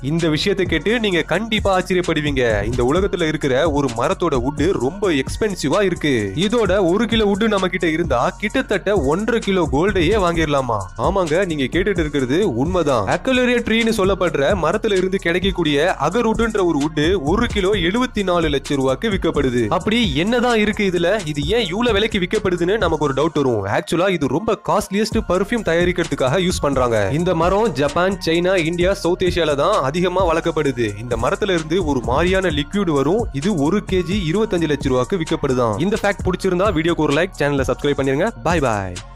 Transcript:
இந்த விஷயத்தை கேட்டு நீங்க கண்டிப்பா ஆச்சரியப்படுவீங்க இந்த உலகத்துல இருக்கிற ஒரு மரத்தோட வுட் ரொம்ப எக்ஸ்பென்சிவா இருக்கு இதோட ஒரு கிலோ வுட் நம்ம கிட்ட இருந்தா கிட்டத்தட்ட ஒன்றரை கிலோ கோல்டையே வாங்கிடலாமா ஆமாங்க நீங்க கேட்டுட்டு இருக்கிறது உண்மைதான் அக்கலரியா ட்ரீன்னு சொல்லப்படுற மரத்துல இருந்து கிடைக்கக்கூடிய அகர்வுட்ன்ற ஒரு வுட் ஒரு கிலோ எழுபத்தி நாலு லட்சம் ரூபாய்க்கு விற்கப்படுது அப்படி என்னதான் இருக்கு இதுல இது ஏன் இவ்வளவு விலைக்கு விற்கப்படுதுன்னு நமக்கு ஒரு டவுட் வரும் ஆக்சுவலா இது ரொம்ப காஸ்ட்லியஸ்ட் பர்ஃபியூம் தயாரிக்கிறதுக்காக யூஸ் பண்றாங்க இந்த மரம் ஜப்பான் சைனா இந்தியா சவுத் ஏசியால தான் அதிகமா வளர்க்கப்படுது இந்த மரத்துல இருந்து ஒரு மாதிரியான லிக்விட் வரும் இது ஒரு கேஜி இருபத்தஞ்சு லட்சம் ரூபாய்க்கு விற்கப்படுதான் இந்த ஃபேக்ட் பிடிச்சிருந்தா வீடியோக்கு ஒரு லைக் சேனலை சப்ஸ்கிரைப் பண்ணிருங்க பாய் பாய்